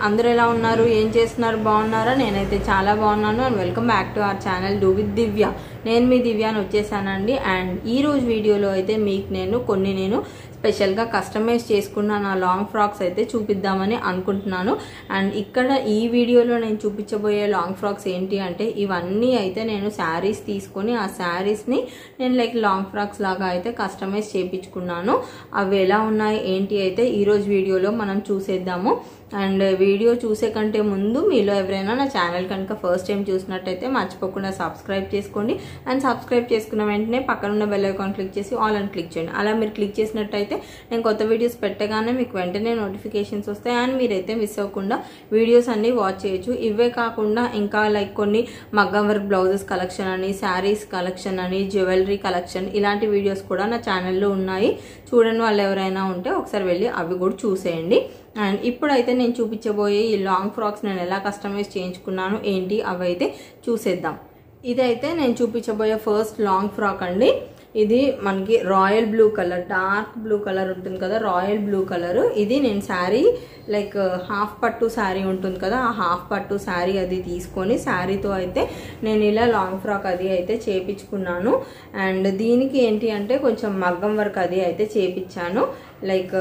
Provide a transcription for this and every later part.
అందరూ ఎలా ఉన్నారు ఏం చేస్తున్నారు బాగున్నారా నేనైతే చాలా బాగున్నాను and welcome back to our channel do with Divya నేను మీ దివ్యాని వచ్చేసానండి అండ్ ఈ రోజు వీడియోలో అయితే మీకు నేను కొన్ని నేను స్పెషల్గా కస్టమైజ్ చేసుకున్న నా లాంగ్ ఫ్రాక్స్ అయితే చూపిద్దామని అనుకుంటున్నాను అండ్ ఇక్కడ ఈ వీడియోలో నేను చూపించబోయే లాంగ్ ఫ్రాక్స్ ఏంటి అంటే ఇవన్నీ అయితే నేను శారీస్ తీసుకొని ఆ శారీస్ని నేను లైక్ లాంగ్ ఫ్రాక్స్ లాగా అయితే కస్టమైజ్ చేయించుకున్నాను అవి ఎలా ఉన్నాయి ఏంటి అయితే ఈరోజు వీడియోలో మనం చూసేద్దాము అండ్ వీడియో చూసే కంటే ముందు మీలో ఎవరైనా నా ఛానల్ కనుక ఫస్ట్ టైం చూసినట్టయితే మర్చిపోకుండా సబ్స్క్రైబ్ చేసుకోండి అండ్ సబ్స్క్రైబ్ చేసుకున్న వెంటనే పక్కన ఉన్న బెల్ ఐకాన్ క్లిక్ చేసి ఆల్ అని క్లిక్ చేయండి అలా మీరు క్లిక్ చేసినట్టయితే నేను కొత్త వీడియోస్ పెట్టగానే మీకు వెంటనే నోటిఫికేషన్స్ వస్తాయి అండ్ మీరైతే మిస్ అవ్వకుండా వీడియోస్ అన్ని వాచ్ చేయొచ్చు ఇవే కాకుండా ఇంకా లైక్ కొన్ని మగ్గం వర్క్ బ్లౌజెస్ కలెక్షన్ అని శారీస్ కలెక్షన్ అని జ్యువెలరీ కలెక్షన్ ఇలాంటి వీడియోస్ కూడా నా ఛానల్లో ఉన్నాయి చూడని వాళ్ళు ఎవరైనా ఉంటే ఒకసారి వెళ్ళి అవి కూడా చూసేయండి అండ్ ఇప్పుడైతే నేను చూపించబోయే ఈ లాంగ్ ఫ్రాక్స్ నేను ఎలా కస్టమైజ్ చేయించుకున్నాను ఏంటి అవి అయితే చూసేద్దాం ఇదైతే నేను చూపించబోయే ఫస్ట్ లాంగ్ ఫ్రాక్ అండి ఇది మనకి royal blue colour dark blue colour ఉంటుంది కదా రాయల్ బ్లూ కలర్ ఇది నేను శారీ లైక్ హాఫ్ పట్టు శారీ ఉంటుంది కదా ఆ హాఫ్ పట్టు శారీ అది తీసుకొని శారీతో అయితే నేను ఇలా లాంగ్ ఫ్రాక్ అది అయితే చేపించుకున్నాను అండ్ దీనికి ఏంటి అంటే కొంచెం మగ్గం వర్క్ అది అయితే చేపించాను like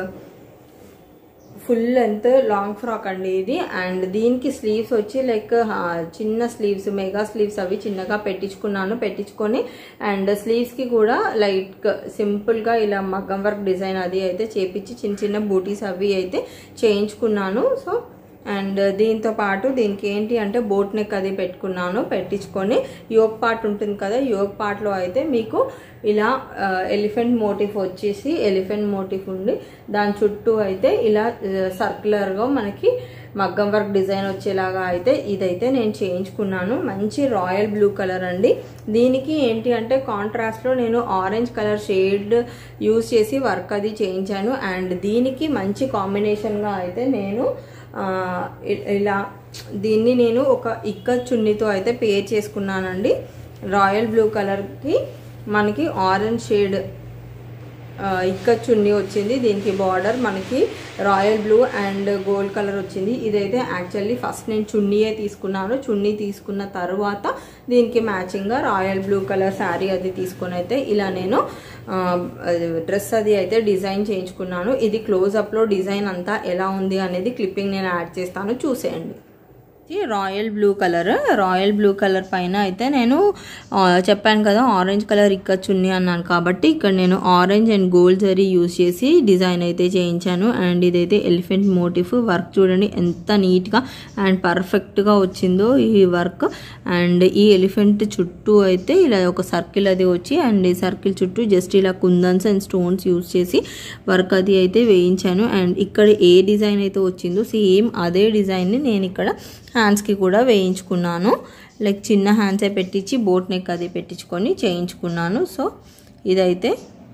full length long frock అండి ఇది అండ్ దీనికి స్లీవ్స్ వచ్చి లైక్ చిన్న స్లీవ్స్ మెగా స్లీవ్స్ అవి చిన్నగా పెట్టించుకున్నాను పెట్టించుకొని అండ్ స్లీవ్స్కి కూడా లైట్ సింపుల్గా ఇలా మగ్గం వర్క్ డిజైన్ అది అయితే చేపించి చిన్న చిన్న బూటీస్ అవి అయితే చేయించుకున్నాను సో అండ్ దీంతో పాటు దీనికి ఏంటి అంటే బోట్ నెక్ అది పెట్టుకున్నాను పెట్టించుకొని యోగ్ పార్ట్ ఉంటుంది కదా యోగ్ పార్ట్లో అయితే మీకు ఇలా ఎలిఫెంట్ మోటిఫ్ వచ్చేసి ఎలిఫెంట్ మోటిఫ్ ఉండి దాని చుట్టూ అయితే ఇలా సర్క్యులర్గా మనకి మగ్గం వర్క్ డిజైన్ వచ్చేలాగా అయితే ఇదైతే నేను చేయించుకున్నాను మంచి రాయల్ బ్లూ కలర్ అండి దీనికి ఏంటి అంటే కాంట్రాస్ట్లో నేను ఆరెంజ్ కలర్ షేడ్ యూజ్ చేసి వర్క్ అది చేయించాను అండ్ దీనికి మంచి కాంబినేషన్గా అయితే నేను ఇలా దీన్ని నేను ఒక ఇక్క చున్నీతో అయితే పేర్ చేసుకున్నానండి రాయల్ బ్లూ కలర్కి మనకి ఆరెంజ్ షేడ్ ఇక్క చున్నీ వచ్చింది దీనికి బార్డర్ మనకి royal blue and gold colour వచ్చింది ఇదైతే యాక్చువల్లీ ఫస్ట్ నేను చున్నీయే తీసుకున్నాను చున్నీ తీసుకున్న తర్వాత దీనికి మ్యాచింగ్గా రాయల్ బ్లూ కలర్ శారీ అది తీసుకొని అయితే ఇలా నేను డ్రెస్ అది అయితే డిజైన్ చేయించుకున్నాను ఇది క్లోజప్లో డిజైన్ అంతా ఎలా ఉంది అనేది క్లిప్పింగ్ నేను యాడ్ చేస్తాను చూసేయండి royal blue colour royal blue colour పైన అయితే నేను చెప్పాను కదా ఆరెంజ్ కలర్ ఇక్కడ చున్నీ అన్నాను కాబట్టి ఇక్కడ నేను orange and gold zari use చేసి డిజైన్ అయితే చేయించాను అండ్ ఇదైతే ఎలిఫెంట్ మోటిఫ్ వర్క్ చూడండి ఎంత నీట్గా అండ్ పర్ఫెక్ట్గా వచ్చిందో ఈ వర్క్ అండ్ ఈ ఎలిఫెంట్ చుట్టూ అయితే ఇలా ఒక సర్కిల్ అది వచ్చి అండ్ ఈ సర్కిల్ చుట్టూ జస్ట్ ఇలా కుందన్స్ అండ్ స్టోన్స్ యూస్ చేసి వర్క్ అది అయితే వేయించాను అండ్ ఇక్కడ ఏ డిజైన్ అయితే వచ్చిందో సేమ్ అదే డిజైన్ని నేను ఇక్కడ హ్యాండ్స్కి కూడా వేయించుకున్నాను లైక్ చిన్న హ్యాండ్సే పెట్టించి బోట్ నెక్ అది పెట్టించుకొని చేయించుకున్నాను సో ఇదైతే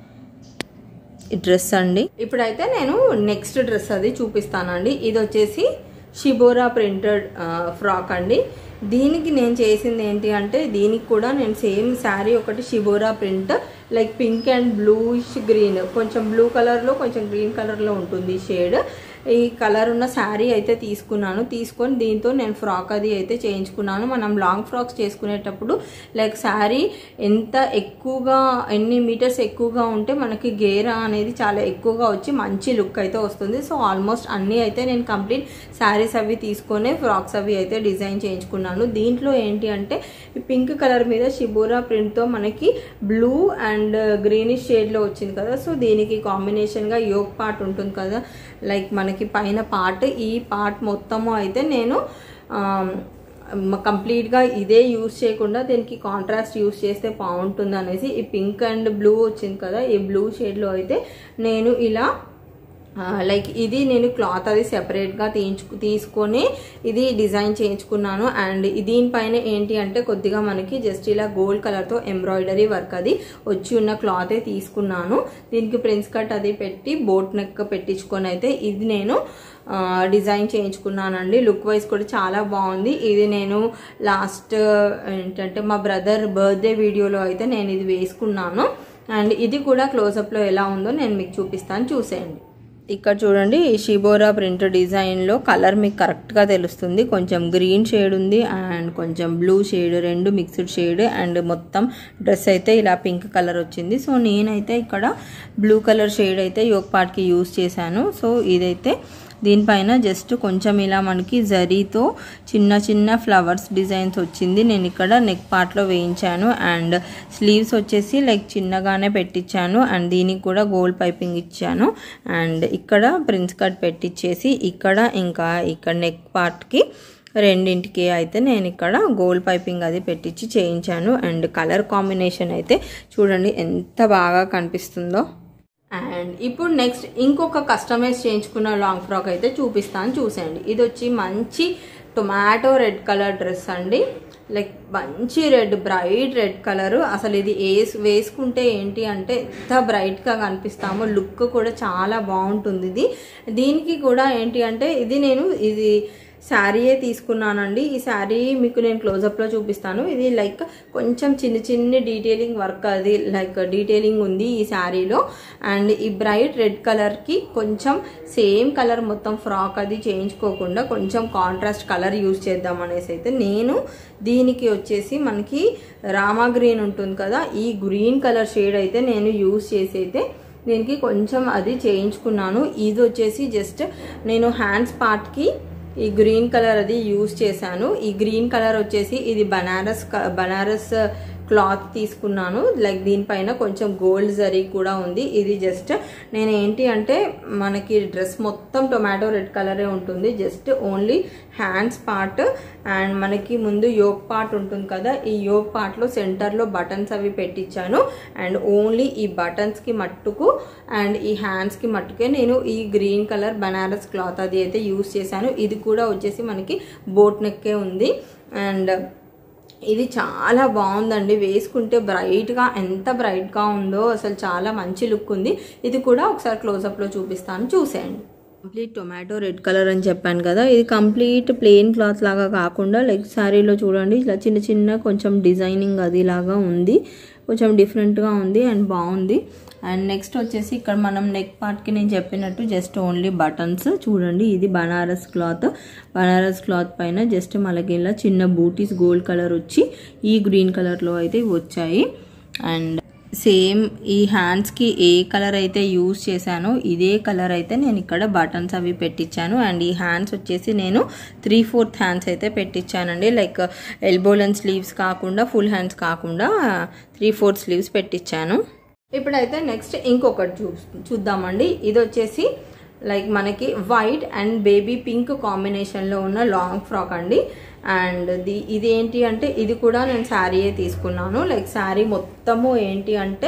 డ్రెస్ అండి ఇప్పుడైతే నేను నెక్స్ట్ డ్రెస్ అది చూపిస్తానండి ఇది వచ్చేసి షిబోరా ప్రింటెడ్ ఫ్రాక్ అండి దీనికి నేను చేసింది ఏంటి అంటే దీనికి కూడా నేను సేమ్ శారీ ఒకటి shibori print like pink and bluish green కొంచెం బ్లూ కలర్లో కొంచెం గ్రీన్ కలర్లో ఉంటుంది షేడ్ ఈ కలర్ ఉన్న శారీ అయితే తీసుకున్నాను తీసుకొని దీంతో నేను ఫ్రాక్ అది అయితే చేయించుకున్నాను మనం లాంగ్ ఫ్రాక్స్ చేసుకునేటప్పుడు లైక్ శారీ ఎంత ఎక్కువగా ఎన్ని మీటర్స్ ఎక్కువగా ఉంటే మనకి గేరా అనేది చాలా ఎక్కువగా వచ్చి మంచి లుక్ అయితే వస్తుంది సో ఆల్మోస్ట్ అన్నీ అయితే నేను కంప్లీట్ శారీస్ అవి తీసుకొని ఫ్రాక్స్ అవి అయితే డిజైన్ చేయించుకున్నాను దీంట్లో ఏంటి అంటే పింక్ కలర్ మీద షిబోరా ప్రింట్తో మనకి బ్లూ అండ్ గ్రీనిష్ షేడ్లో వచ్చింది కదా సో దీనికి కాంబినేషన్గా యోగ్ పార్ట్ ఉంటుంది కదా లైక్ మనకి పైన పార్ట్ ఈ పార్ట్ మొత్తము అయితే నేను కంప్లీట్గా ఇదే యూస్ చేయకుండా దీనికి కాంట్రాస్ట్ యూస్ చేస్తే బాగుంటుంది అనేసి ఈ పింక్ అండ్ బ్లూ వచ్చింది కదా ఈ బ్లూ షేడ్లో అయితే నేను ఇలా లైక్ ఇది నేను క్లాత్ అది సెపరేట్గా తీయించు తీసుకొని ఇది డిజైన్ చేయించుకున్నాను అండ్ దీనిపైన ఏంటి అంటే కొద్దిగా మనకి జస్ట్ ఇలా గోల్డ్ కలర్తో ఎంబ్రాయిడరీ వర్క్ అది వచ్చి ఉన్న క్లాతే తీసుకున్నాను దీనికి ప్రిన్స్ కట్ అది పెట్టి బోట్ నెక్ పెట్టించుకొని అయితే ఇది నేను డిజైన్ చేయించుకున్నానండి లుక్ వైజ్ కూడా చాలా బాగుంది ఇది నేను లాస్ట్ ఏంటంటే మా బ్రదర్ బర్త్డే వీడియోలో అయితే నేను ఇది వేసుకున్నాను అండ్ ఇది కూడా క్లోజప్లో ఎలా ఉందో నేను మీకు చూపిస్తాను చూసేయండి ఇక్కడ చూడండి ఈ షిబోరా ప్రింట్ డిజైన్లో కలర్ మీకు కరెక్ట్గా తెలుస్తుంది కొంచెం గ్రీన్ షేడ్ ఉంది అండ్ కొంచెం బ్లూ షేడ్ రెండు మిక్స్డ్ షేడ్ అండ్ మొత్తం డ్రెస్ అయితే ఇలా పింక్ కలర్ వచ్చింది సో నేనైతే ఇక్కడ బ్లూ కలర్ షేడ్ అయితే యోగ్ పార్ట్కి యూస్ చేశాను సో ఇదైతే దీనిపైన జస్ట్ కొంచెం ఇలా మనకి జరీతో చిన్న చిన్న ఫ్లవర్స్ డిజైన్స్ వచ్చింది నేను ఇక్కడ నెక్ పార్ట్లో వేయించాను అండ్ స్లీవ్స్ వచ్చేసి లైక్ చిన్నగానే పెట్టించాను అండ్ దీనికి కూడా గోల్డ్ పైపింగ్ ఇచ్చాను అండ్ ఇక్కడ ప్రిన్స్ కట్ పెట్టించేసి ఇక్కడ ఇంకా ఇక్కడ నెక్ పార్ట్కి రెండింటికి అయితే నేను ఇక్కడ గోల్డ్ పైపింగ్ అది పెట్టించి చేయించాను అండ్ కలర్ కాంబినేషన్ అయితే చూడండి ఎంత బాగా కనిపిస్తుందో అండ్ ఇప్పుడు నెక్స్ట్ ఇంకొక కస్టమైజ్ చేయించుకున్న లాంగ్ ఫ్రాక్ అయితే చూపిస్తాను చూసేయండి ఇది వచ్చి మంచి టొమాటో రెడ్ కలర్ డ్రెస్ అండి లైక్ మంచి రెడ్ బ్రైట్ రెడ్ కలర్ అసలు ఇది వేస్ వేసుకుంటే ఏంటి అంటే ఎంత బ్రైట్గా కనిపిస్తామో లుక్ కూడా చాలా బాగుంటుంది ఇది దీనికి కూడా ఏంటి అంటే ఇది నేను ఇది శారీయే తీసుకున్నానండి ఈ శారీ మీకు నేను క్లోజప్లో చూపిస్తాను ఇది లైక్ కొంచెం చిన్న చిన్న డీటెయిలింగ్ వర్క్ అది లైక్ డీటెయిలింగ్ ఉంది ఈ శారీలో అండ్ ఈ బ్రైట్ రెడ్ కలర్కి కొంచెం సేమ్ కలర్ మొత్తం ఫ్రాక్ అది చేయించుకోకుండా కొంచెం కాంట్రాస్ట్ కలర్ యూజ్ చేద్దాం అనేసి అయితే నేను దీనికి వచ్చేసి మనకి రామా గ్రీన్ ఉంటుంది కదా ఈ గ్రీన్ కలర్ షేడ్ అయితే నేను యూజ్ చేసి అయితే దీనికి కొంచెం అది చేయించుకున్నాను ఇది వచ్చేసి జస్ట్ నేను హ్యాండ్స్ పార్ట్కి ఈ గ్రీన్ కలర్ అది యూజ్ చేశాను ఈ గ్రీన్ కలర్ వచ్చేసి ఇది బనారస్ బనారస్ క్లాత్ తీసుకున్నాను లైక్ దీనిపైన కొంచెం గోల్డ్ జరీ కూడా ఉంది ఇది జస్ట్ నేను ఏంటి అంటే మనకి డ్రెస్ మొత్తం టొమాటో రెడ్ కలరే ఉంటుంది just only hands part and మనకి ముందు యోగ్ పార్ట్ ఉంటుంది కదా ఈ యోగ్ పార్ట్లో సెంటర్లో బటన్స్ అవి పెట్టించాను అండ్ ఓన్లీ ఈ బటన్స్కి మట్టుకు అండ్ ఈ హ్యాండ్స్కి మట్టుకే నేను ఈ గ్రీన్ కలర్ బనారస్ క్లాత్ అది అయితే యూస్ చేశాను ఇది కూడా వచ్చేసి మనకి బోట్ నెక్కే ఉంది అండ్ ఇది చాలా బాగుందండి వేసుకుంటే బ్రైట్గా ఎంత బ్రైట్గా ఉందో అసలు చాలా మంచి లుక్ ఉంది ఇది కూడా ఒకసారి క్లోజప్లో చూపిస్తాను చూసేయండి కంప్లీట్ టొమాటో రెడ్ కలర్ అని చెప్పాను కదా ఇది కంప్లీట్ ప్లెయిన్ క్లాత్ లాగా కాకుండా లైక్ శారీలో చూడండి ఇలా చిన్న చిన్న కొంచెం డిజైనింగ్ అది లాగా ఉంది కొంచెం డిఫరెంట్గా ఉంది అండ్ బాగుంది అండ్ నెక్స్ట్ వచ్చేసి ఇక్కడ మనం నెక్ పార్ట్కి నేను చెప్పినట్టు జస్ట్ ఓన్లీ బటన్స్ చూడండి ఇది బనారస్ క్లాత్ బనారస్ క్లాత్ పైన జస్ట్ మనకి ఇలా చిన్న బూటీస్ గోల్డ్ కలర్ వచ్చి ఈ గ్రీన్ కలర్లో అయితే వచ్చాయి అండ్ సేమ్ ఈ హ్యాండ్స్కి ఏ కలర్ అయితే యూస్ చేశానో ఇదే కలర్ అయితే నేను ఇక్కడ బటన్స్ అవి పెట్టించాను అండ్ ఈ హ్యాండ్స్ వచ్చేసి నేను త్రీ ఫోర్త్ హ్యాండ్స్ అయితే పెట్టించానండి లైక్ ఎల్బో లెన్ స్లీవ్స్ కాకుండా ఫుల్ హ్యాండ్స్ కాకుండా త్రీ ఫోర్త్ స్లీవ్స్ పెట్టించాను ఇప్పుడైతే నెక్స్ట్ ఇంకొకటి చూ చూద్దామండి ఇది వచ్చేసి లైక్ మనకి వైట్ అండ్ బేబీ పింక్ కాంబినేషన్లో ఉన్న లాంగ్ ఫ్రాక్ అండి అండ్ ది ఇది ఏంటి అంటే ఇది కూడా నేను శారీయే తీసుకున్నాను లైక్ శారీ మొత్తము ఏంటి అంటే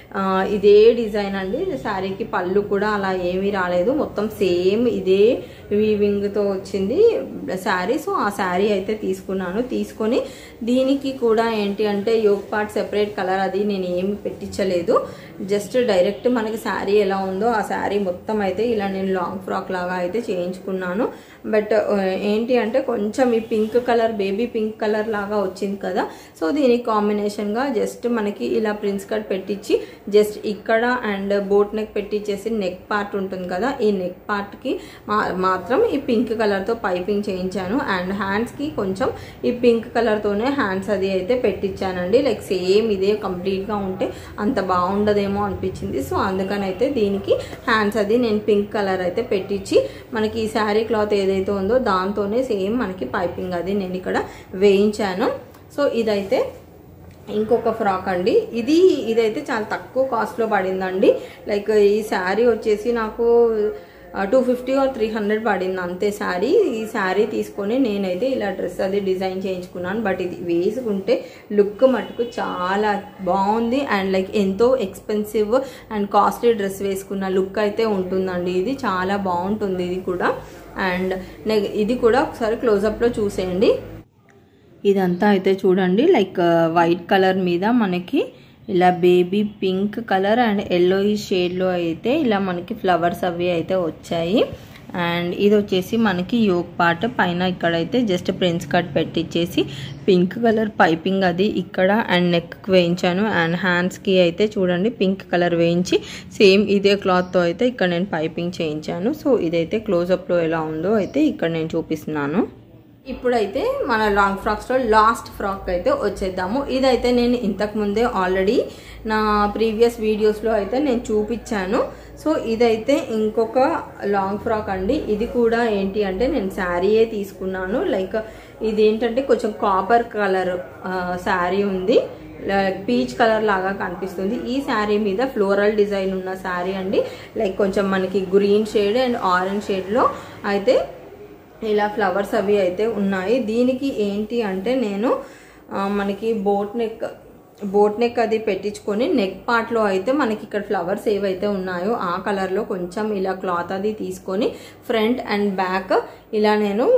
ఇదే డిజైన్ అండి శారీకి పళ్ళు కూడా అలా ఏమీ రాలేదు మొత్తం సేమ్ ఇదే వీవింగ్తో వచ్చింది శారీ సో ఆ శారీ అయితే తీసుకున్నాను తీసుకొని దీనికి కూడా ఏంటి అంటే యోగ్ పార్ట్ సెపరేట్ కలర్ అది నేను ఏమి పెట్టించలేదు జస్ట్ డైరెక్ట్ మనకి శారీ ఎలా ఉందో ఆ శారీ మొత్తం అయితే ఇలా నేను లాంగ్ ఫ్రాక్ లాగా అయితే చేయించుకున్నాను బట్ ఏంటి అంటే కొంచెం ఈ pink colour baby pink colour లాగా వచ్చింది కదా సో దీనికి కాంబినేషన్గా జస్ట్ మనకి ఇలా ప్రిన్స్ కట్ పెట్టించి జస్ట్ ఇక్కడ అండ్ బోట్ నెక్ పెట్టించేసి నెక్ పార్ట్ ఉంటుంది కదా ఈ నెక్ పార్ట్కి మా మాత్రం ఈ పింక్ కలర్తో పైపింగ్ చేయించాను అండ్ హ్యాండ్స్కి కొంచెం ఈ పింక్ కలర్తోనే హ్యాండ్స్ అది అయితే పెట్టించానండి లైక్ సేమ్ ఇదే కంప్లీట్గా ఉంటే అంత బాగుండదేమో అనిపించింది సో అందుకనైతే దీనికి హ్యాండ్స్ అది నేను పింక్ కలర్ అయితే పెట్టించి మనకి ఈ శారీ క్లాత్ ఏదైతే ఉందో దాంతోనే సేమ్ మనకి పైపింగ్ అది నేను ఇక్కడ వేయించాను సో ఇదైతే ఇంకొక ఫ్రాక్ అండి ఇది ఇదైతే చాలా తక్కువ కాస్ట్లో పడిందండి లైక్ ఈ శారీ వచ్చేసి నాకు two fifty or three hundred పడింది అంతే శారీ ఈ శారీ తీసుకొని నేనైతే ఇలా డ్రెస్ అది డిజైన్ చేయించుకున్నాను బట్ ఇది వేసుకుంటే లుక్ మటుకు చాలా బాగుంది అండ్ లైక్ ఎంతో ఎక్స్పెన్సివ్ అండ్ కాస్ట్లీ డ్రెస్ వేసుకున్న లుక్ అయితే ఉంటుందండి ఇది చాలా బాగుంటుంది ఇది కూడా అండ్ ఇది కూడా ఒకసారి క్లోజప్లో చూసేయండి ఇదంతా అయితే చూడండి లైక్ వైట్ కలర్ మీద మనకి ఇలా baby pink colour and yellow ఈ షేడ్లో అయితే ఇలా మనకి ఫ్లవర్స్ అవి అయితే వచ్చాయి అండ్ ఇది వచ్చేసి మనకి యోగ్ పార్ట్ పైన ఇక్కడైతే జస్ట్ ప్రిన్స్ కట్ పెట్టించేసి పింక్ కలర్ పైపింగ్ అది ఇక్కడ అండ్ నెక్ వేయించాను అండ్ హ్యాండ్స్కి అయితే చూడండి పింక్ కలర్ వేయించి సేమ్ ఇదే క్లాత్తో అయితే ఇక్కడ నేను పైపింగ్ చేయించాను సో ఇదైతే క్లోజప్లో ఎలా ఉందో అయితే ఇక్కడ నేను చూపిస్తున్నాను ఇప్పుడైతే మన లాంగ్ ఫ్రాక్స్లో లాస్ట్ ఫ్రాక్ అయితే వచ్చేద్దాము ఇదైతే నేను ఇంతకు ముందే ఆల్రెడీ నా ప్రీవియస్ వీడియోస్లో అయితే నేను చూపించాను సో ఇదైతే ఇంకొక లాంగ్ ఫ్రాక్ అండి ఇది కూడా ఏంటి అంటే నేను శారీయే తీసుకున్నాను లైక్ ఇది ఏంటంటే కొంచెం కాపర్ కలర్ శారీ ఉంది పీచ్ కలర్ లాగా కనిపిస్తుంది ఈ శారీ మీద ఫ్లోరల్ డిజైన్ ఉన్న శారీ అండి లైక్ కొంచెం మనకి గ్రీన్ షేడ్ అండ్ ఆరెంజ్ షేడ్లో అయితే ఇలా ఫ్లవర్స్ అవి అయితే ఉన్నాయి దీనికి ఏంటి అంటే నేను మనకి బోట్ నెక్ బోట్ నెక్ అది పెట్టించుకొని నెక్ పార్ట్లో అయితే మనకి ఇక్కడ ఫ్లవర్స్ ఏవైతే ఉన్నాయో ఆ కలర్లో కొంచెం ఇలా క్లాత్ అది తీసుకొని ఫ్రంట్ అండ్ బ్యాక్ ఇలా నేను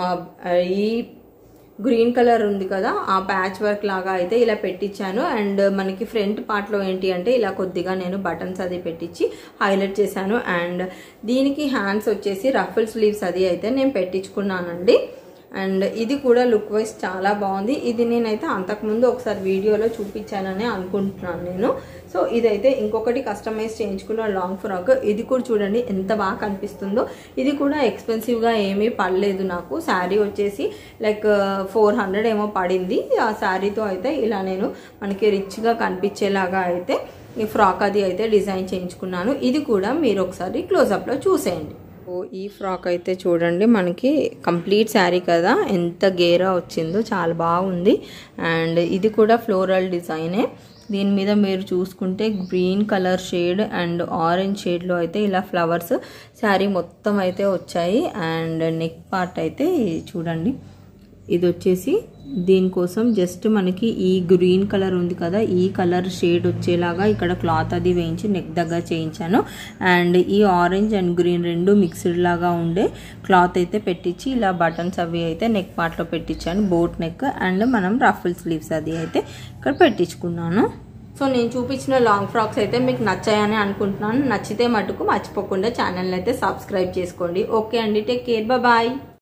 ఈ గ్రీన్ కలర్ ఉంది కదా ఆ ప్యాచ్ వర్క్ లాగా అయితే ఇలా పెట్టించాను అండ్ మనకి ఫ్రంట్ పార్ట్లో ఏంటి అంటే ఇలా కొద్దిగా నేను బటన్స్ అది పెట్టించి హైలైట్ చేశాను అండ్ దీనికి హ్యాండ్స్ వచ్చేసి రఫుల్ స్లీవ్స్ అది అయితే నేను పెట్టించుకున్నానండి అండ్ ఇది కూడా లుక్ వైజ్ చాలా బాగుంది ఇది నేనైతే అంతకుముందు ఒకసారి వీడియోలో చూపించానని అనుకుంటున్నాను నేను సో ఇదైతే ఇంకొకటి కస్టమైజ్ చేయించుకున్న లాంగ్ ఫ్రాక్ ఇది కూడా చూడండి ఎంత బాగా కనిపిస్తుందో ఇది కూడా ఎక్స్పెన్సివ్గా ఏమీ పడలేదు నాకు శారీ వచ్చేసి లైక్ ఫోర్ హండ్రెడ్ ఏమో పడింది ఆ శారీతో అయితే ఇలా నేను మనకి రిచ్గా కనిపించేలాగా అయితే ఈ ఫ్రాక్ అది అయితే డిజైన్ చేయించుకున్నాను ఇది కూడా మీరు ఒకసారి క్లోజప్లో చూసేయండి ఓ ఈ ఫ్రాక్ అయితే చూడండి మనకి కంప్లీట్ శారీ కదా ఎంత గేరా వచ్చిందో చాలా బాగుంది అండ్ ఇది కూడా ఫ్లోరల్ డిజైనే దీని మీద మీరు చూసుకుంటే green colour shade and orange షేడ్లో అయితే ఇలా ఫ్లవర్స్ శారీ మొత్తం అయితే వచ్చాయి అండ్ నెక్ పార్ట్ అయితే చూడండి ఇది వచ్చేసి దీనికోసం జస్ట్ మనకి ఈ గ్రీన్ కలర్ ఉంది కదా ఈ కలర్ షేడ్ వచ్చేలాగా ఇక్కడ క్లాత్ అది వేయించి నెక్ దగ్గర చేయించాను అండ్ ఈ ఆరెంజ్ అండ్ గ్రీన్ రెండు మిక్స్డ్ లాగా ఉండే క్లాత్ అయితే పెట్టించి ఇలా బటన్స్ అవి అయితే నెక్ పార్ట్లో పెట్టించాను బోట్ నెక్ అండ్ మనం రఫుల్ స్లీవ్స్ అది అయితే ఇక్కడ పెట్టించుకున్నాను సో నేను చూపించిన లాంగ్ ఫ్రాక్స్ అయితే మీకు నచ్చాయని అనుకుంటున్నాను నచ్చితే మటుకు మర్చిపోకుండా ఛానల్ అయితే సబ్స్క్రైబ్ చేసుకోండి ఓకే అండి టేక్ కేర్ బాయ్